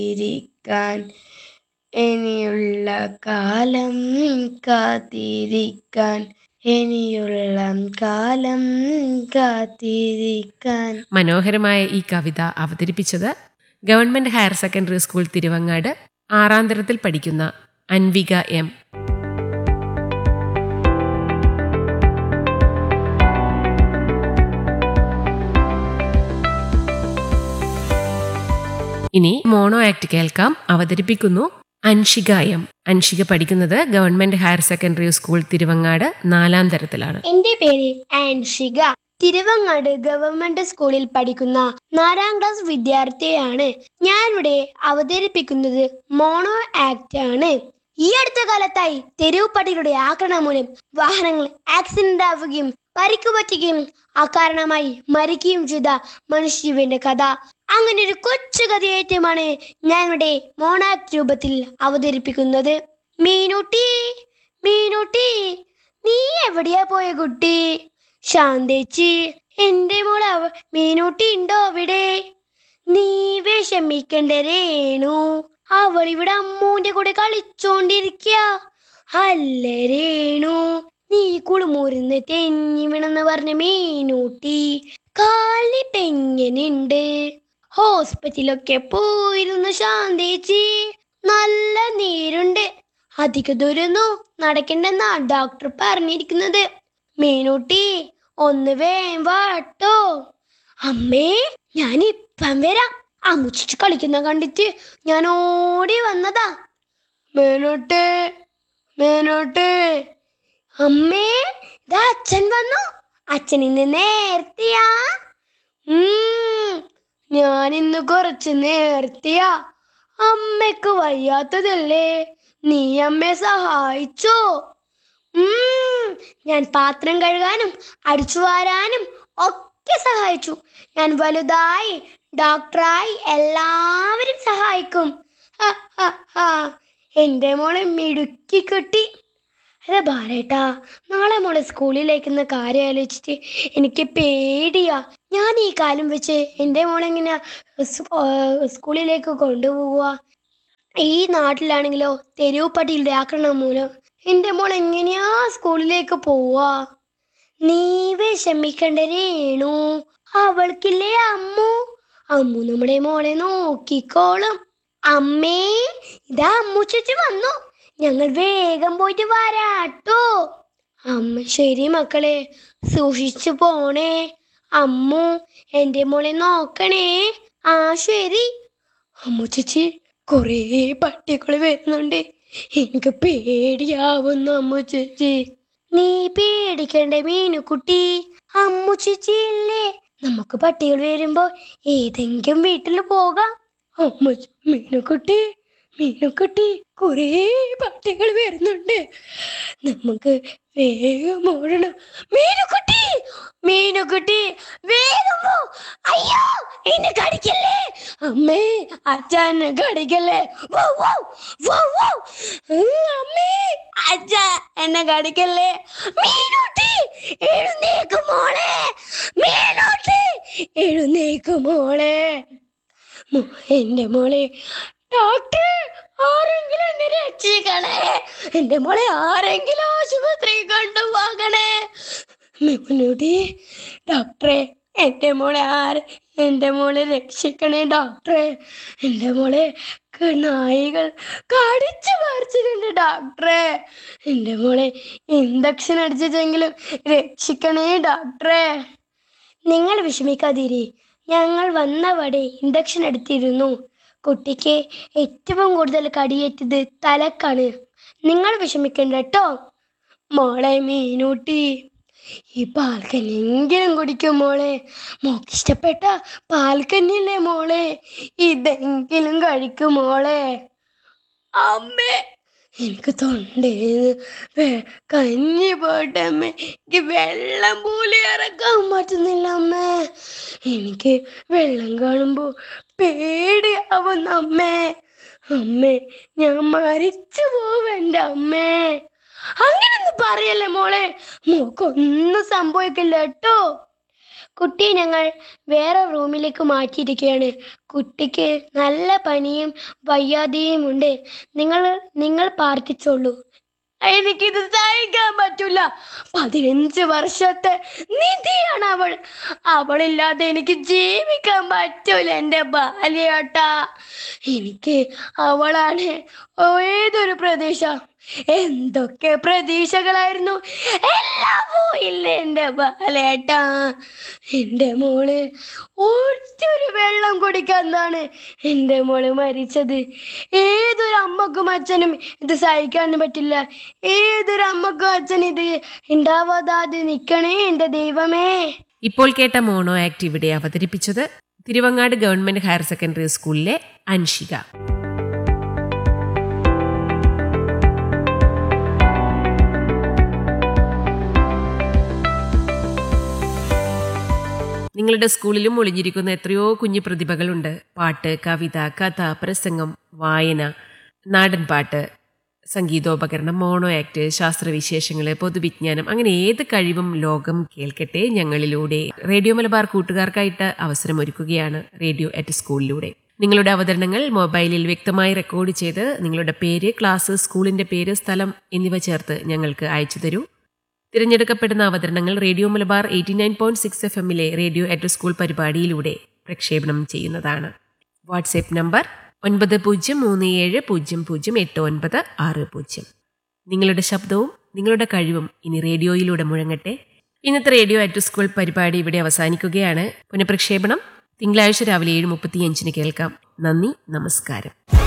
ഇരിക്കാൻ ഇനിയുള്ള കാലം കാത്തിരിക്കാൻ ഇനിയുള്ള കാലം കാത്തിരിക്കാൻ മനോഹരമായ ഈ കവിത അവതരിപ്പിച്ചത് government higher secondary school Thiruvangad ആറാം തരത്തിൽ പഠിക്കുന്ന അൻവിക എം ഇനി മോണോ ആക്ട് കേൾക്കാം അവതരിപ്പിക്കുന്നു അൻഷിക എം അൻഷിക പഠിക്കുന്നത് government higher secondary school Thiruvangad നാലാം തരത്തിലാണ് എന്റെ പേര് ആൻഷിക തിരുവങ്ങാട് ഗവൺമെന്റ് സ്കൂളിൽ പഠിക്കുന്ന നാലാം ക്ലാസ് വിദ്യാർത്ഥിയാണ് ഞാനിവിടെ അവതരിപ്പിക്കുന്നത് മോണോ ആക്ട് ആണ് ഈ അടുത്ത കാലത്തായി തെരുവ് പട്ടികളുടെ ആക്രമണം മൂലം വാഹനങ്ങൾ ആക്സിഡന്റ് ആവുകയും പരിക്കു പറ്റുകയും അകാരണമായി മരിക്കുകയും ചെയ്ത മനുഷ്യന്റെ കഥ അങ്ങനെ ഒരു കൊച്ചു കഥയേറ്റമാണ് ഞാനിവിടെ മോണാക്ട് രൂപത്തിൽ അവതരിപ്പിക്കുന്നത് മീനുട്ടി മീനുട്ടി നീ എവിടെയാ പോയ കുട്ടി ശാന്തേച്ചി എന്റെ മോള് അവ- മീനൂട്ടി ഉണ്ടോ അവിടെ നീ വിഷമിക്കണ്ട രേണു അവൾ ഇവിടെ അമ്മൂന്റെ കൂടെ കളിച്ചോണ്ടിരിക്ക അല്ല രേണു നീ കുളിമൂരുന്ന് തെന്നി വീണെന്ന് പറഞ്ഞ മീനൂട്ടി കാലിനിട്ട് എങ്ങനെയുണ്ട് ഹോസ്പിറ്റലൊക്കെ പോയിരുന്നു ശാന്തേച്ചി നല്ല നീരുണ്ട് അധിക ദൂരൊന്നും നടക്കണ്ടെന്നാ ഡോക്ടർ പറഞ്ഞിരിക്കുന്നത് മീനൂട്ടി ഒന്ന് വേം വാട്ടോ അമ്മേ ഞാൻ ഇപ്പം വരാം അമ്മുച്ചിച്ച് കളിക്കുന്ന കണ്ടിട്ട് ഞാൻ ഓടി വന്നതാ മേനോട്ടെ മേനോട്ടെ അമ്മേ ഇതാ അച്ഛൻ വന്നു അച്ഛൻ ഇന്ന് നേരത്തെയാ ഉം, ഞാൻ ഇന്ന് കുറച്ച് നേരത്തെയാ അമ്മയ്ക്ക് വയ്യാത്തതല്ലേ നീ അമ്മയെ സഹായിച്ചോ ഉം, ഞാൻ പാത്രം കഴുകാനും അടിച്ചു വാരാനും ഒക്കെ സഹായിച്ചു ഞാൻ വലുതായി ഡോക്ടറായി എല്ലാവരും സഹായിക്കും ഹ, ഹ, ഹ. എന്റെ മോളെ മിടുക്കി കുട്ടി അതെ ബാലേട്ടാ നാളെ മോളെ സ്കൂളിലേക്കുന്ന കാര്യം ആലോചിച്ചിട്ട് എനിക്ക് പേടിയാ ഞാൻ ഈ കാലം വെച്ച് എൻ്റെ മോളെങ്ങനെ സ്കൂളിലേക്ക് കൊണ്ടുപോവുക ഈ നാട്ടിലാണെങ്കിലോ തെരുവ് പട്ടിയുടെ ആക്രമണം മൂലം എന്റെ മോൾ എങ്ങനെയാ സ്കൂളിലേക്ക് പോവാ നീ വിഷമിക്കണ്ട രേണു അവൾക്കില്ലേ അമ്മു അമ്മു നമ്മുടെ മോളെ നോക്കിക്കോളും അമ്മേ ഇതാ അമ്മു ചേച്ചി വന്നു ഞങ്ങൾ വേഗം പോയിട്ട് വരാട്ടോ അമ്മ ശരി മക്കളെ സൂക്ഷിച്ചു പോണേ അമ്മു എന്റെ മോളെ നോക്കണേ ആ ശരി അമ്മു ചേച്ചി കൊറേ പട്ടികൾ വരുന്നുണ്ട് എനിക്ക് പേടിയാവുന്നു അമ്മു ചേച്ചി നീ പേടിക്കണ്ട മീനുക്കുട്ടി അമ്മു ചേച്ചി ഇല്ലേ നമുക്ക് പട്ടികൾ വരുമ്പോ ഏതെങ്കിലും വീട്ടിൽ പോകാം അമ്മ ചേ- മീനുക്കുട്ടി മീനുക്കുട്ടി കൊറേ പട്ടികൾ വരുന്നുണ്ട് നമുക്ക് വേഗം ഓടണം മീനുക്കുട്ടി മീനുക്കുട്ടി വേഗം പോ അയ്യോ എന്നെ കടിക്കല്ലേ അമ്മേ അച്ഛൻ കടിക്കല്ലേ വൗ, വൗ, വൗ, വൗ. ഉം, അമ്മേ അച്ഛ എന്നെ കടിക്കല്ലേ മീനുട്ടി എഴുന്നേക്ക് മോളെ മീനുട്ടി എഴുന്നേക്ക് മോളെ മോ- എന്റെ മോളെ ഡോക്ടർ ആരെങ്കിലും എന്നെ രക്ഷിക്കണേ എന്റെ മോളെ ആരെങ്കിലും ആശുപത്രി കൊണ്ടുപോകണേ മുന്നോട്ടി ഡോക്ടറെ എന്റെ മോളെ ആര് എന്റെ മോളെ രക്ഷിക്കണേ ഡോക്ടറെ എന്റെ മോളെ ക- നായികൾ കടിച്ചു പറിച്ചിട്ടുണ്ട് ഡോക്ടറെ എന്റെ മോളെ ഇൻഡക്ഷൻ അടിച്ചിട്ടെങ്കിലും രക്ഷിക്കണേ ഡോക്ടറെ നിങ്ങൾ വിഷമിക്കാതിരി ഞങ്ങൾ വന്നവടെ ഇൻഡക്ഷൻ എടുത്തിരുന്നു കുട്ടിക്ക് ഏറ്റവും കൂടുതൽ കടിയേറ്റത് തലക്കാണ് നിങ്ങൾ വിഷമിക്കണ്ട കേട്ടോ മോളെ മീനൂട്ടി ഈ പാൽക്കഞ്ഞെങ്കിലും കുടിക്കും മോളെ മോക്ക് ഇഷ്ടപ്പെട്ട പാൽക്കഞ്ഞില്ലേ മോളെ ഇതെങ്കിലും കഴിക്കും മോളെ അമ്മേ എനിക്ക് തൊണ്ടേന്ന് വെ- കഞ്ഞി പോട്ടെ അമ്മേ എനിക്ക് വെള്ളം പോലും ഇറക്കാൻ പറ്റുന്നില്ല അമ്മേ എനിക്ക് വെള്ളം കാണുമ്പോ പേടിയാവുന്ന അമ്മേ അമ്മേ ഞാൻ മരിച്ചു പോവെന്റെ അമ്മേ അങ്ങനൊന്നും പറയല്ലേ മോളെ മോക്കൊന്നും സംഭവിക്കില്ല കേട്ടോ കുട്ടി ഞങ്ങൾ വേറെ റൂമിലേക്ക് മാറ്റിയിരിക്കുകയാണ് കുട്ടിക്ക് നല്ല പനിയും വയ്യാതെയും ഉണ്ട് നിങ്ങൾ നിങ്ങൾ പ്രാർത്ഥിച്ചോളൂ എനിക്കിത് സഹിക്കാൻ പറ്റൂല പതിനഞ്ച് വർഷത്തെ നിധിയാണ് അവൾ അവളില്ലാതെ എനിക്ക് ജീവിക്കാൻ പറ്റൂല എൻ്റെ ബാല്യേട്ടാ എനിക്ക് അവളാണ് ഏതൊരു പ്രതീക്ഷ എന്തൊക്കെ പ്രതീക്ഷകളായിരുന്നു എല്ലാം പോയില്ലേ എൻ്റെ ബാലേട്ടാ എൻ്റെ മോള് ഒറ്റൊരു വെള്ളം കുടിക്കാന്നാണ് എൻ്റെ മോള് മരിച്ചത് ഏതൊരു അമ്മക്കും അച്ഛനും ഇത് സഹിക്കാൻ പറ്റില്ല ഏതൊരു അമ്മക്കും അച്ഛനും ഇത് ഉണ്ടാവാതെ നിൽക്കണേ എൻ്റെ ദൈവമേ ഇപ്പോൾ കേട്ട മോണോ ആക്ട് ഇവിടെ അവതരിപ്പിച്ചത് തിരുവങ്ങാട് ഗവൺമെന്റ് ഹയർ സെക്കൻഡറി സ്കൂളിലെ അൻഷിക നിങ്ങളുടെ സ്കൂളിലും ഒളിഞ്ഞിരിക്കുന്ന എത്രയോ കുഞ്ഞു പ്രതിഭകളുണ്ട് പാട്ട് കവിത കഥ പ്രസംഗം വായന നാടൻ പാട്ട് സംഗീതോപകരണം മോണോ ആക്ട് ശാസ്ത്രവിശേഷങ്ങൾ പൊതുവിജ്ഞാനം അങ്ങനെ ഏത് കഴിവും ലോകം കേൾക്കട്ടെ ഞങ്ങളിലൂടെ റേഡിയോ മലബാർ കൂട്ടുകാർക്കായിട്ട് അവസരമൊരുക്കുകയാണ് റേഡിയോ അറ്റ് സ്കൂളിലൂടെ നിങ്ങളുടെ അവതരണങ്ങൾ മൊബൈലിൽ വ്യക്തമായി റെക്കോർഡ് ചെയ്ത് നിങ്ങളുടെ പേര് ക്ലാസ് സ്കൂളിന്റെ പേര് സ്ഥലം എന്നിവ ചേർത്ത് ഞങ്ങൾക്ക് അയച്ചു തരൂ തിരഞ്ഞെടുക്കപ്പെടുന്ന അവതരണങ്ങൾ radio Malabar eighty nine point six F എമ്മിലെ റേഡിയോ അറ്റ് സ്കൂൾ പരിപാടിയിലൂടെ പ്രക്ഷേപണം ചെയ്യുന്നതാണ് വാട്സ്ആപ്പ് നമ്പർ ഒൻപത് പൂജ്യം മൂന്ന് ഏഴ് പൂജ്യം പൂജ്യം എട്ട് ഒൻപത് ആറ് പൂജ്യം നിങ്ങളുടെ ശബ്ദവും നിങ്ങളുടെ കഴിവും ഇനി റേഡിയോയിലൂടെ മുഴങ്ങട്ടെ ഇന്നത്തെ റേഡിയോ അറ്റ് സ്കൂൾ പരിപാടി ഇവിടെ അവസാനിക്കുകയാണ് പുനഃപ്രക്ഷേപണം തിങ്കളാഴ്ച രാവിലെ ഏഴ് മുപ്പത്തിയഞ്ചിന് കേൾക്കാം നന്ദി നമസ്കാരം